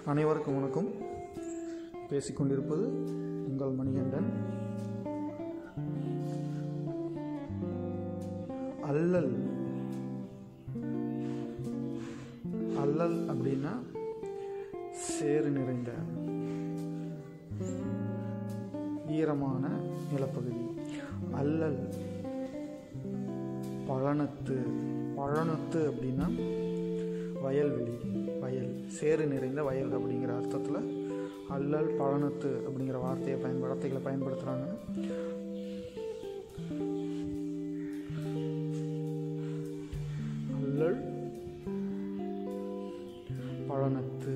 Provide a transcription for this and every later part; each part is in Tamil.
அனைவருக்கும் வணக்கம் பேசிக்கொண்டிருப்பது உங்கள் மணிகண்டன் அல்லல் அல்லல் அப்படின்னா சேறு நிறைந்த ஈரமான நிலப்பகுதி அல்லல் பழனத்து பழனத்து அப்படின்னா வயல்வெளி வயல் சேறு நிறைந்த வயல் அப்படிங்கிற அர்த்தத்தில் அல்லல் பழனத்து அப்படிங்கிற வார்த்தையை பயன் வார்த்தைகளை பயன்படுத்துகிறாங்க அல்லல் பழனத்து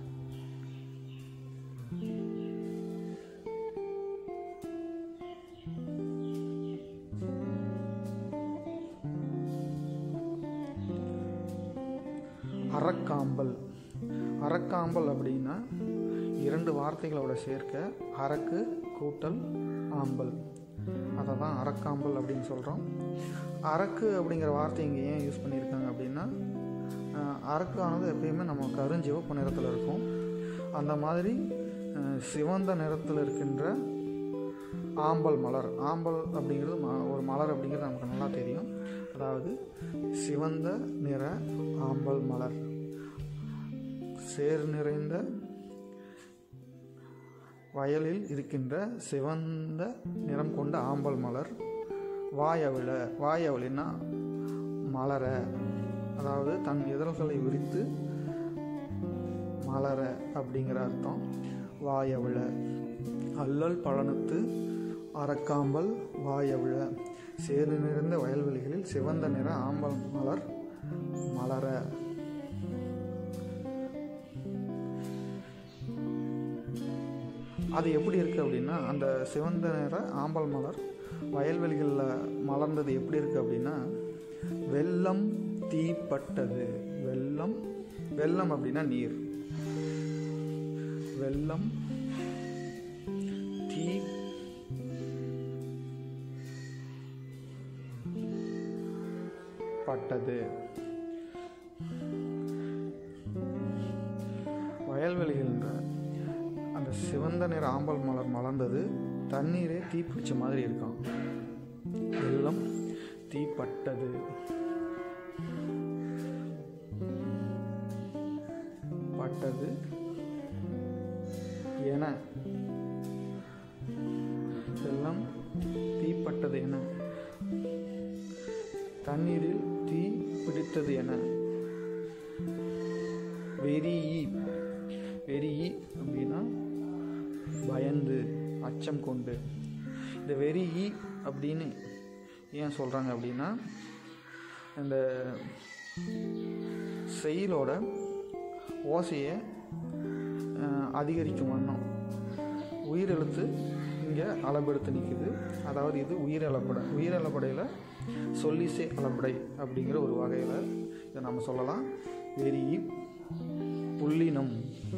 அறக்காம்பல் அறக்காம்பல் அப்படின்னா இரண்டு வார்த்தைகளோட சேர்க்க அரக்கு கூட்டல் ஆம்பல் அதை தான் அறக்காம்பல் அப்படின்னு சொல்கிறோம் அரக்கு அப்படிங்கிற வார்த்தை இங்கே ஏன் யூஸ் பண்ணியிருக்காங்க அப்படின்னா அஹ், அரக்கானது எப்பயுமே நம்ம கருஞ்சிவப்பு நிறத்தில் இருக்கும் அந்த மாதிரி அஹ், சிவந்த நிறத்தில் இருக்கின்ற ஆம்பல் மலர் ஆம்பல் அப்படிங்கிறது ம- ஒரு மலர் அப்படிங்கிறது நமக்கு நல்லா தெரியும் அதாவது சிவந்த நிற ஆம்பல் மலர் சேர் நிறைந்த வயலில் இருக்கின்ற சிவந்த நிறம் கொண்ட ஆம்பல் மலர் வாயவிழ வாயவிழின்னா மலர அதாவது தன் இதழ்களை விரித்து மலர அப்படிங்கிற அர்த்தம் வாயவிழ அல்லல் பழனத்து அறக்காம்பல் வாயவிழ சேறு நிறைந்த வயல்வெளிகளில் சிவந்த நிற ஆம்பல் மலர் மலர அது எப்படி இருக்குது அப்படின்னா அந்த சிவந்த நிற ஆம்பல் மலர் வயல்வெளிகளில் மலர்ந்தது எப்படி இருக்குது அப்படின்னா வெள்ளம் தீப்பட்டது வெள்ளம் வெள்ளம் அப்படின்னா நீர் வெள்ளம் தீ பட்டது வயல்வெளிகள்ன்ற அந்த சிவந்த நிற ஆம்பல் மலர் மலர்ந்தது தண்ணீரே தீப்பிடிச்ச மாதிரி இருக்கும் வெள்ளம் தீப்பட்டது பட்டது என வெள்ளம் தீப்பட்டது என தண்ணீரில் தீ பிடித்தது என வெறி வெறி அப்படின்னா பயந்து அச்சம் கொண்டு இந்த வெறி அப்படின்னு ஏன் சொல்கிறாங்க அப்படின்னா இந்த செயலோட ஓசையை அஹ், அதிகரிக்கும் வண்ணம் உயிரெழுத்து இங்கே அளபெடுத்து நிற்குது அதாவது இது உயிரளப்படை உயிரளப்படையில் சொல்லிசை அளப்படை அப்படிங்கிற ஒரு வகையில் இதை நம்ம சொல்லலாம் வெறி புள்ளினம்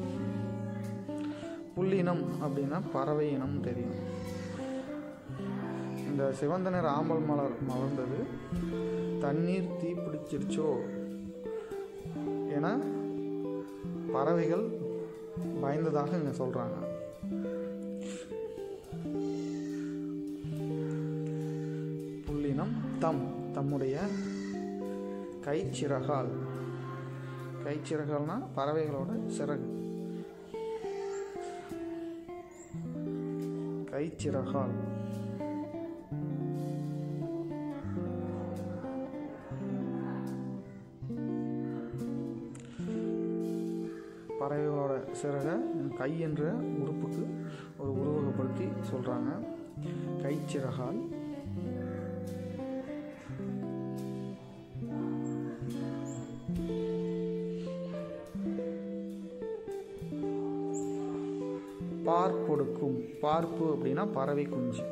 புள்ளினம் அப்படின்னா பறவை இனம் தெரியும் இந்த சிவந்த நிற ஆம்பல் மலர் மலர்ந்தது தண்ணீர் தீ பிடிச்சிருச்சோ என பறவைகள் பயந்ததாக இங்கே சொல்கிறாங்க புள்ளினம் தம் தம்முடைய கைச்சிறகால் கைச்சிறகால்னா பறவைகளோட சிறகு கைச்சிறகால் பறவைகளோட சிறகை கை என்ற உறுப்புக்கு ஒரு உருவகப்படுத்தி சொல்கிறாங்க கைச்சிறகால் பார்ப்பொடுக்கும் பார்ப்பு அப்படின்னா பறவை குஞ்சு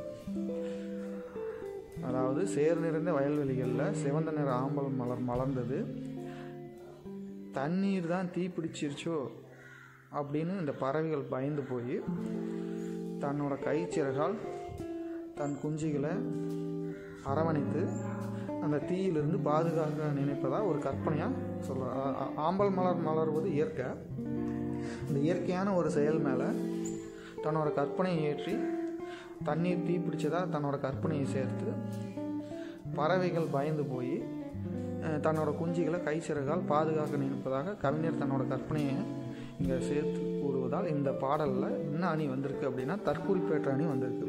அதாவது சேர் நிறைந்த வயல்வெளிகளில் சிவந்த நிற ஆம்பல் மலர் மலர்ந்தது தண்ணீர் தான் தீ பிடிச்சிருச்சோ அப்படின்னு இந்த பறவைகள் பயந்து போய் தன்னோட கைச்சிறகால் தன் குஞ்சுகளை அரவணைத்து அந்த தீயிலிருந்து பாதுகாக்க நினைப்பதா ஒரு கற்பனையாக சொல்கிறார் ஆம்பல் மலர் மலர்வது இயற்கை இந்த இயற்கையான ஒரு செயல் மேலே தன்னோட கற்பனையை ஏற்றி தண்ணீர் தீப்பிடிச்சதா தன்னோட கற்பனையை சேர்த்து பறவைகள் பயந்து போய் அஹ், தன்னோட குஞ்சுகளை கை சிறகால் பாதுகாக்க நினைப்பதாக கவிஞர் தன்னோட கற்பனையை இங்கே சேர்த்து கூறுவதால் இந்த பாடலில் என்ன அணி வந்திருக்கு அப்படின்னா தற்குறிப்பேற்ற அணி வந்திருக்கு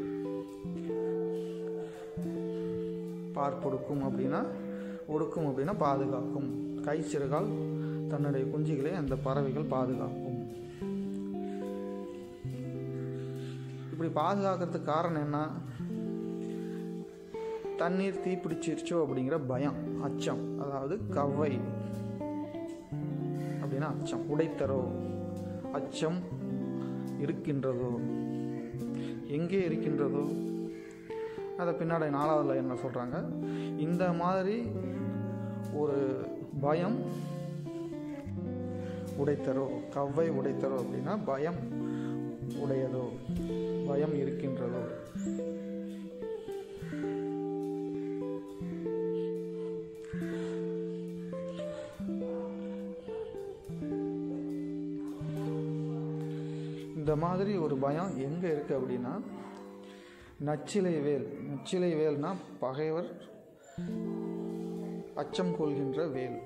பார்ப்பொடுக்கும் அப்படின்னா ஒடுக்கும் அப்படின்னா பாதுகாக்கும் கை சிறகால் தன்னுடைய குஞ்சுகளை அந்த பறவைகள் பாதுகாக்கும் இப்படி பாதுகாக்கிறதுக்கு காரணம் என்ன தண்ணீர் தீப்பிடிச்சிருச்சோ அப்படிங்கிற பயம் அச்சம் அதாவது கவ்வை அப்படின்னா அச்சம் உடைத்தரோ அச்சம் இருக்கின்றதோ எங்கே இருக்கின்றதோ அதை பின்னாடி நாலாவதுல என்ன சொல்கிறாங்க இந்த மாதிரி ஒரு பயம் உடைத்தரோ கவ்வை உடைத்தரோ அப்படின்னா பயம் உடையதோ பயம் இருக்கின்றதோ இந்த மாதிரி ஒரு பயம் எங்கே இருக்குது அப்படின்னா நச்சிலை வேல் நச்சிலை வேல்னா பகைவர் அச்சம் கொள்கின்ற வேல்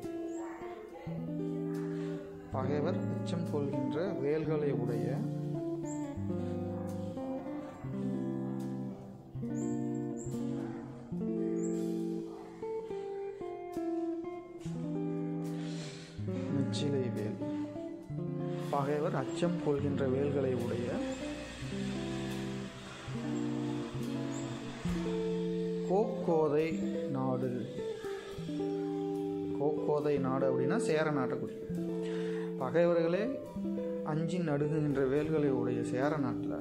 பகைவர் அச்சம் கொள்கின்ற வேல்களை உடைய நச்சிலை வேல் பகைவர் அச்சம் கொள்கின்ற வேல்களை உடைய கோக்கோதை நாடு கோக்கோதை நாடு அப்படின்னா சேர நாட்டை குறிக்கும் பகைவர்களே அஞ்சி நடுங்குகின்ற வேல்களை உடைய சேர நாட்டில்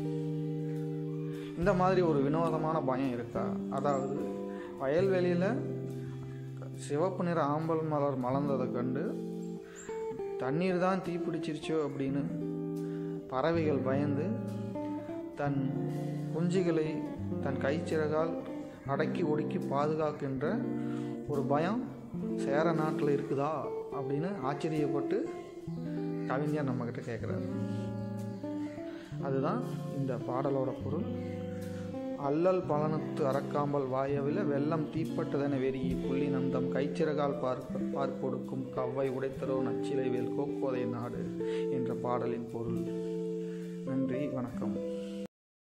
இந்த மாதிரி ஒரு வினோதமான பயம் இருக்கா அதாவது வயல்வெளியில் சிவப்பு நிற ஆம்பல் மலர் மலர்ந்ததை கண்டு தண்ணீர் தான் தீப்பிடிச்சிருச்சோ அப்படின்னு பறவைகள் பயந்து தன் குஞ்சுகளை தன் கைச்சிறகால் அடக்கி ஒடுக்கி பாதுகாக்கின்ற ஒரு பயம் சேர நாட்டில் இருக்குதா அப்படின்னு ஆச்சரியப்பட்டு கவிஞர் நம்மக்கிட்ட கேட்குறாரு அதுதான் இந்த பாடலோட பொருள் அல்லல் பலனத்து அறக்காம்பல் வாயவில் வெள்ளம் தீப்பட்டதென வெறி புள்ளி நந்தம் கைச்சிறகால் பார்க்க பார்ப்பொடுக்கும் கவ்வை உடைத்தரோ நச்சிலை வேல் கோக்கோதை நாடு என்ற பாடலின் பொருள் நன்றி வணக்கம்